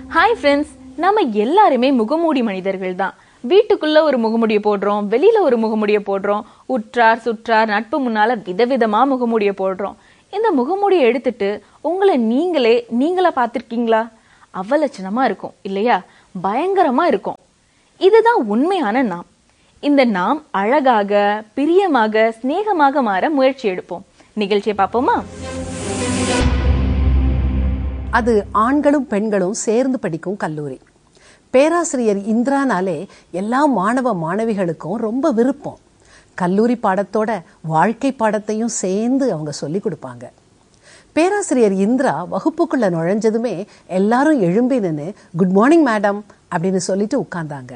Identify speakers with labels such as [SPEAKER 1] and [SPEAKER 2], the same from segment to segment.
[SPEAKER 1] hi friends நம்ம எல்லாருமே முகமூடி மனிதர்கள் தான் வீட்டுக்குள்ள ஒரு முகமுடியை போடுறோம் வெளியில ஒரு முகமுடியை போடுறோம் உற்றார் சுற்றார் நட்பு முன்னால விதவிதமா முகமூடியை போடுறோம் இந்த முகமூடியை எடுத்துட்டு உங்களை நீங்களே நீங்களா பார்த்திருக்கீங்களா அவலட்சணமா இருக்கும் இல்லையா பயங்கரமா இருக்கும் இதுதான் உண்மையான நாம் இந்த நாம் அழகாக பிரியமாக சிநேகமாக மாற முயற்சி எடுப்போம் நிகழ்ச்சியை பார்ப்போமா
[SPEAKER 2] அது ஆண்களும் பெண்களும் சேர்ந்து படிக்கும் கல்லூரி பேராசிரியர் இந்திரானாலே எல்லா மாணவ மாணவிகளுக்கும் ரொம்ப விருப்பம் கல்லூரி பாடத்தோட வாழ்க்கை பாடத்தையும் சேர்ந்து அவங்க சொல்லி கொடுப்பாங்க பேராசிரியர் இந்திரா வகுப்புக்குள்ள நுழைஞ்சதுமே எல்லாரும் எழும்பி நின்று குட் மார்னிங் மேடம் அப்படின்னு சொல்லிட்டு உட்கார்ந்தாங்க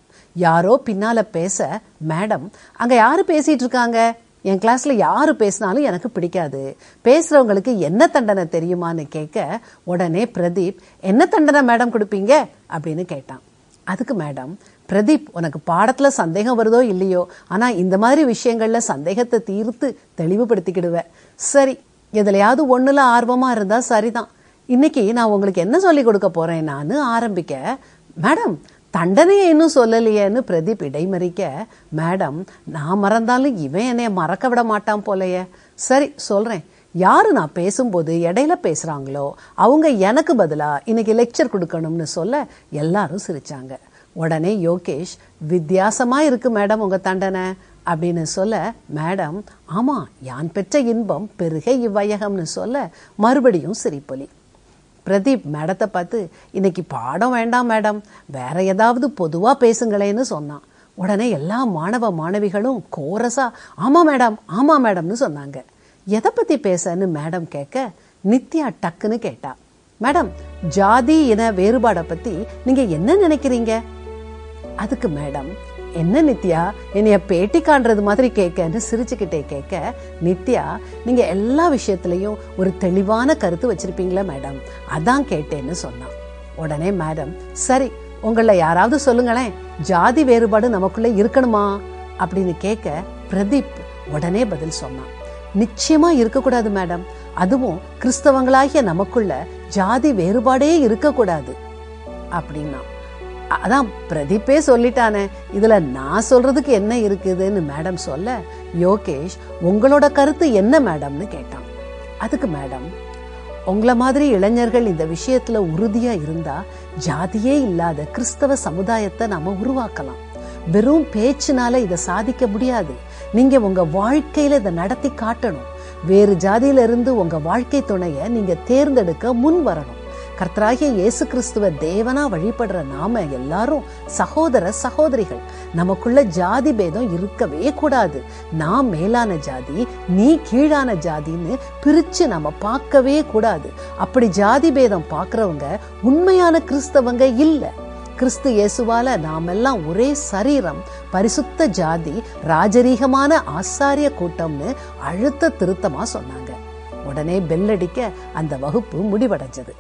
[SPEAKER 2] யாரோ பின்னால பேச மேடம் அங்க யாரு பேசிட்டு இருக்காங்க என் கிளாஸ்ல யாரு பேசினாலும் எனக்கு பிடிக்காது பேசுறவங்களுக்கு என்ன தண்டனை தெரியுமான்னு கேட்க உடனே பிரதீப் என்ன தண்டனை மேடம் கொடுப்பீங்க அப்படின்னு கேட்டான் அதுக்கு மேடம் பிரதீப் உனக்கு பாடத்துல சந்தேகம் வருதோ இல்லையோ ஆனா இந்த மாதிரி விஷயங்கள்ல சந்தேகத்தை தீர்த்து தெளிவுபடுத்திக்கிடுவ சரி எதுலயாவது ஒண்ணுல ஆர்வமா இருந்தா சரிதான் இன்னைக்கு நான் உங்களுக்கு என்ன சொல்லி கொடுக்க போறேன் நான் ஆரம்பிக்க மேடம் தண்டனையை இன்னும் சொல்லலையேன்னு பிரதீப் இடைமறிக்க மேடம் நான் மறந்தாலும் இவன் என்னைய மறக்க விட மாட்டான் போலயே சரி சொல்றேன் யாரு நான் பேசும்போது இடையில பேசுறாங்களோ அவங்க எனக்கு பதிலா இன்னைக்கு லெக்சர் கொடுக்கணும்னு சொல்ல எல்லாரும் சிரிச்சாங்க உடனே யோகேஷ் வித்தியாசமா இருக்கு மேடம் உங்க தண்டனை அப்படின்னு சொல்ல மேடம் ஆமா யான் பெற்ற இன்பம் பெருக இவ்வையகம்னு சொல்ல மறுபடியும் சிரிப்பொலி பிரதீப் மேடத்தை பார்த்து இன்னைக்கு பாடம் வேண்டாம் மேடம் வேற ஏதாவது பொதுவா பேசுங்களேன்னு சொன்னான் உடனே எல்லா மாணவ மாணவிகளும் கோரஸா ஆமா மேடம் ஆமா மேடம்னு சொன்னாங்க எதை பத்தி பேசன்னு மேடம் கேட்க நித்யா டக்குன்னு கேட்டா மேடம் ஜாதி இன வேறுபாடை பத்தி நீங்க என்ன நினைக்கிறீங்க அதுக்கு மேடம் என்ன நித்யா என்னைய பேட்டி காண்றது மாதிரி கேட்கன்னு சிரிச்சுக்கிட்டே கேட்க நித்யா நீங்க எல்லா விஷயத்திலையும் ஒரு தெளிவான கருத்து வச்சிருப்பீங்களா மேடம் அதான் கேட்டேன்னு சொன்னான் உடனே மேடம் சரி உங்கள யாராவது சொல்லுங்களேன் ஜாதி வேறுபாடு நமக்குள்ள இருக்கணுமா அப்படின்னு கேட்க பிரதீப் உடனே பதில் சொன்னான் நிச்சயமா இருக்கக்கூடாது மேடம் அதுவும் கிறிஸ்தவங்களாகிய நமக்குள்ள ஜாதி வேறுபாடே இருக்கக்கூடாது அப்படின்னா அதான் பிரதீப்பே சொல்லிட்டானே இதுல நான் சொல்றதுக்கு என்ன இருக்குதுன்னு மேடம் சொல்ல யோகேஷ் உங்களோட கருத்து என்ன மேடம்னு கேட்டான் அதுக்கு மேடம் உங்கள மாதிரி இளைஞர்கள் இந்த விஷயத்துல உறுதியா இருந்தா ஜாதியே இல்லாத கிறிஸ்தவ சமுதாயத்தை நாம உருவாக்கலாம் வெறும் பேச்சுனால இதை சாதிக்க முடியாது நீங்க உங்க வாழ்க்கையில இதை நடத்தி காட்டணும் வேறு ஜாதியில இருந்து உங்க வாழ்க்கை துணைய நீங்க தேர்ந்தெடுக்க முன் வரணும் கர்த்தராகிய இயேசு கிறிஸ்துவ தேவனா வழிபடுற நாம எல்லாரும் சகோதர சகோதரிகள் நமக்குள்ள ஜாதி பேதம் இருக்கவே கூடாது நான் மேலான ஜாதி நீ கீழான ஜாதின்னு பிரிச்சு நம்ம பார்க்கவே கூடாது அப்படி ஜாதி பேதம் பார்க்கறவங்க உண்மையான கிறிஸ்தவங்க இல்ல கிறிஸ்து இயேசுவால நாமெல்லாம் ஒரே சரீரம் பரிசுத்த ஜாதி ராஜரீகமான ஆசாரிய கூட்டம்னு அழுத்த திருத்தமா சொன்னாங்க உடனே பெல்லடிக்க அந்த வகுப்பு முடிவடைஞ்சது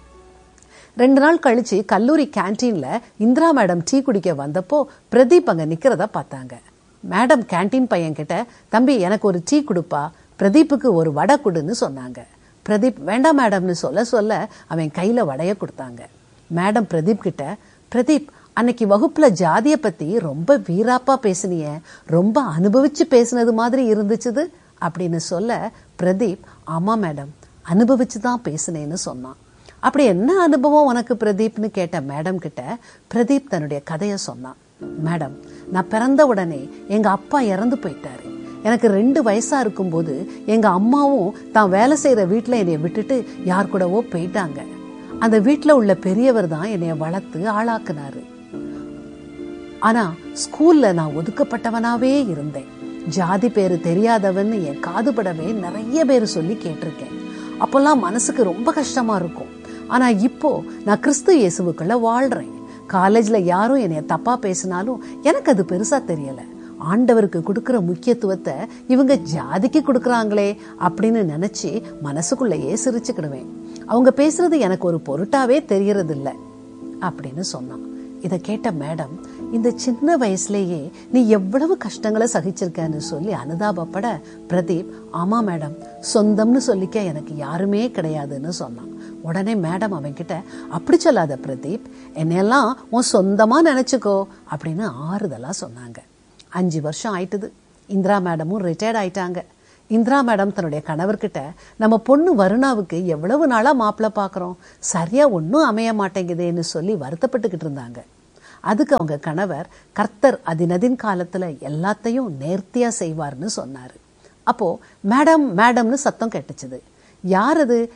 [SPEAKER 2] ரெண்டு நாள் கழிச்சு கல்லூரி கேன்டீன்ல இந்திரா மேடம் டீ குடிக்க வந்தப்போ பிரதீப் அங்க நிக்கிறத பார்த்தாங்க மேடம் கேன்டீன் பையன் கிட்ட தம்பி எனக்கு ஒரு டீ கொடுப்பா பிரதீப்புக்கு ஒரு வடை கொடுன்னு சொன்னாங்க பிரதீப் வேண்டாம் மேடம்னு சொல்ல சொல்ல அவன் கையில வடைய கொடுத்தாங்க மேடம் பிரதீப் கிட்ட பிரதீப் அன்னைக்கு வகுப்புல ஜாதிய பத்தி ரொம்ப வீராப்பா பேசுனிய ரொம்ப அனுபவிச்சு பேசுனது மாதிரி இருந்துச்சுது அப்படின்னு சொல்ல பிரதீப் ஆமா மேடம் அனுபவிச்சு தான் பேசுனேன்னு சொன்னான் அப்படி என்ன அனுபவம் உனக்கு பிரதீப்னு கேட்ட மேடம் கிட்ட பிரதீப் தன்னுடைய கதைய சொன்னான் மேடம் நான் பிறந்த உடனே எங்க அப்பா இறந்து போயிட்டாரு எனக்கு ரெண்டு வயசா இருக்கும்போது எங்க அம்மாவும் தான் வேலை செய்யற வீட்டுல என்னைய விட்டுட்டு யார் கூடவோ போயிட்டாங்க அந்த வீட்டுல உள்ள பெரியவர் தான் என்னைய வளர்த்து ஆளாக்குனாரு ஆனா ஸ்கூல்ல நான் ஒதுக்கப்பட்டவனாவே இருந்தேன் ஜாதி பேரு தெரியாதவன்னு என் காதுபடவே நிறைய பேர் சொல்லி கேட்டிருக்கேன் அப்பெல்லாம் மனசுக்கு ரொம்ப கஷ்டமா இருக்கும் ஆனா இப்போ நான் கிறிஸ்து இயேசுவுக்குள்ள வாழ்றேன் காலேஜ்ல யாரும் என்னைய தப்பா பேசினாலும் எனக்கு அது பெருசா தெரியல ஆண்டவருக்கு கொடுக்கிற முக்கியத்துவத்தை இவங்க ஜாதிக்கு கொடுக்கறாங்களே அப்படின்னு நினைச்சு மனசுக்குள்ளேயே சிரிச்சுக்கிடுவேன் அவங்க பேசுறது எனக்கு ஒரு பொருட்டாவே தெரியறது இல்ல அப்படின்னு சொன்னான் இதை கேட்ட மேடம் இந்த சின்ன வயசுலயே நீ எவ்வளவு கஷ்டங்களை சகிச்சிருக்கன்னு சொல்லி அனுதாபப்பட பிரதீப் ஆமா மேடம் சொந்தம்னு சொல்லிக்க எனக்கு யாருமே கிடையாதுன்னு சொன்னான் உடனே மேடம் அவன்கிட்ட அப்படி சொல்லாத பிரதீப் என்னையெல்லாம் உன் சொந்தமா நினைச்சுக்கோ அப்படின்னு ஆறுதலா சொன்னாங்க அஞ்சு வருஷம் ஆயிட்டுது இந்திரா மேடமும் ரிட்டையர்ட் ஆயிட்டாங்க இந்திரா மேடம் தன்னுடைய கணவர்கிட்ட நம்ம பொண்ணு வருணாவுக்கு எவ்வளவு நாளா மாப்பிள்ளை பார்க்குறோம் சரியா ஒன்றும் அமைய மாட்டேங்குதேன்னு சொல்லி வருத்தப்பட்டுக்கிட்டு இருந்தாங்க அதுக்கு அவங்க கணவர் கர்த்தர் அதினதின் காலத்துல எல்லாத்தையும் நேர்த்தியா செய்வார்னு சொன்னாரு அப்போ மேடம் மேடம்னு சத்தம் கேட்டுச்சுது யார் அது